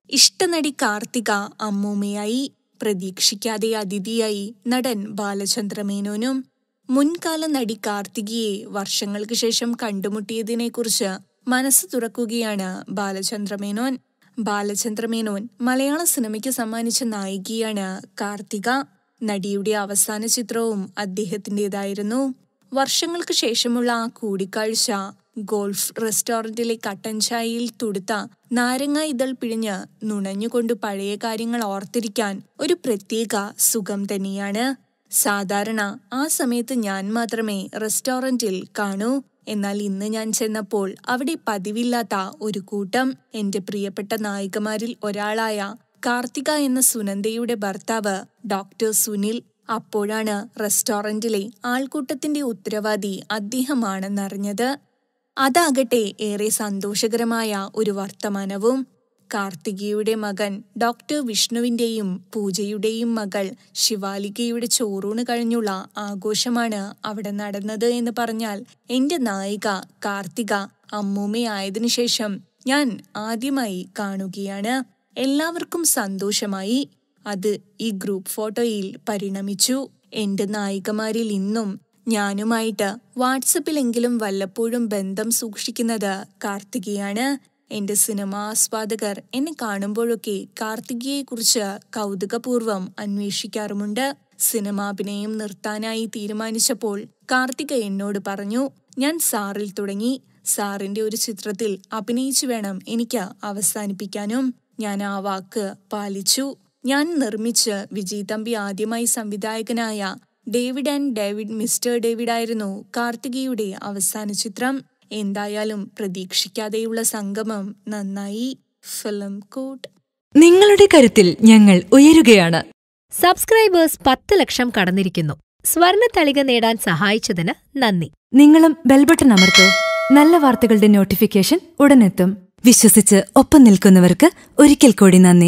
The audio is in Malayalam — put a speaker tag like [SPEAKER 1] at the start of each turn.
[SPEAKER 1] ഇഷ്ടനടി കാർത്തിക അമ്മൂമ്മയായി പ്രതീക്ഷിക്കാതെ അതിഥിയായി നടൻ ബാലചന്ദ്രമേനോനും മുൻകാല നടി കാർത്തികയെ വർഷങ്ങൾക്ക് ശേഷം കണ്ടുമുട്ടിയതിനെക്കുറിച്ച് മനസ്സ് തുറക്കുകയാണ് ബാലചന്ദ്രമേനോൻ ബാലചന്ദ്രമേനോൻ മലയാള സിനിമയ്ക്ക് സമ്മാനിച്ച നായികയാണ് കാർത്തിക നടിയുടെ അവസാന ചിത്രവും അദ്ദേഹത്തിൻ്റെതായിരുന്നു വർഷങ്ങൾക്ക് ശേഷമുള്ള ആ കൂടിക്കാഴ്ച ഗോൾഫ് റെസ്റ്റോറന്റിലെ കട്ടൻ ചായയിൽ തുടുത്ത നാരങ്ങ ഇതൾ പിഴിഞ്ഞ് നുണഞ്ഞുകൊണ്ട് പഴയ കാര്യങ്ങൾ ഓർത്തിരിക്കാൻ ഒരു പ്രത്യേക സുഖം തന്നെയാണ് സാധാരണ ആ സമയത്ത് ഞാൻ മാത്രമേ റെസ്റ്റോറന്റിൽ കാണൂ എന്നാൽ ഇന്ന് ഞാൻ ചെന്നപ്പോൾ അവിടെ പതിവില്ലാത്ത ഒരു കൂട്ടം എന്റെ പ്രിയപ്പെട്ട നായികമാരിൽ ഒരാളായ കാർത്തിക എന്ന സുനന്ദയുടെ ഭർത്താവ് ഡോക്ടർ സുനിൽ അപ്പോഴാണ് റെസ്റ്റോറന്റിലെ ആൾക്കൂട്ടത്തിന്റെ ഉത്തരവാദി അദ്ദേഹമാണെന്നറിഞ്ഞത് അതാകട്ടെ ഏറെ സന്തോഷകരമായ ഒരു വർത്തമാനവും കാർത്തികയുടെ മകൻ ഡോക്ടർ വിഷ്ണുവിന്റെയും പൂജയുടെയും മകൾ ശിവാലികയുടെ ചോറൂണ് കഴിഞ്ഞുള്ള ആഘോഷമാണ് അവിടെ നടന്നത് എന്ന് പറഞ്ഞാൽ എന്റെ നായിക കാർത്തിക അമ്മൂമ്മയായതിനു ശേഷം ഞാൻ ആദ്യമായി കാണുകയാണ് എല്ലാവർക്കും സന്തോഷമായി അത് ഈ ഗ്രൂപ്പ് ഫോട്ടോയിൽ പരിണമിച്ചു എന്റെ നായികമാരിൽ ഇന്നും ഞാനുമായിട്ട് വാട്സപ്പിലെങ്കിലും വല്ലപ്പോഴും ബന്ധം സൂക്ഷിക്കുന്നത് കാർത്തികയാണ് എന്റെ സിനിമാ ആസ്വാദകർ എന്നെ കാണുമ്പോഴൊക്കെ കാർത്തികയെക്കുറിച്ച് കൗതുകപൂർവ്വം അന്വേഷിക്കാറുമുണ്ട് സിനിമാഭിനയം നിർത്താനായി തീരുമാനിച്ചപ്പോൾ കാർത്തിക എന്നോട് പറഞ്ഞു ഞാൻ സാറിൽ തുടങ്ങി സാറിന്റെ ഒരു ചിത്രത്തിൽ അഭിനയിച്ചു വേണം എനിക്ക് അവസാനിപ്പിക്കാനും ഞാൻ ആ വാക്ക് പാലിച്ചു ഞാൻ നിർമ്മിച്ച് വിജയ് തമ്പി ആദ്യമായി സംവിധായകനായ David and David mister David ആയിരുന്നു കാർത്തികയുടെ അവസാന ചിത്രം എന്തായാലും പ്രതീക്ഷിക്കാതെയുള്ള സംഗമം നന്നായി ഫിലിം കോട്ട്
[SPEAKER 2] നിങ്ങളുടെ കരുത്തിൽ ഞങ്ങൾ ഉയരുകയാണ്
[SPEAKER 3] സബ്സ്ക്രൈബേഴ്സ് പത്ത് ലക്ഷം കടന്നിരിക്കുന്നു സ്വർണ തളിക നേടാൻ സഹായിച്ചതിന് നന്ദി
[SPEAKER 2] നിങ്ങളും ബെൽബട്ടൺ അമർത്തോ നല്ല വാർത്തകളുടെ നോട്ടിഫിക്കേഷൻ ഉടനെത്തും വിശ്വസിച്ച് ഒപ്പം നിൽക്കുന്നവർക്ക് ഒരിക്കൽ കൂടി നന്ദി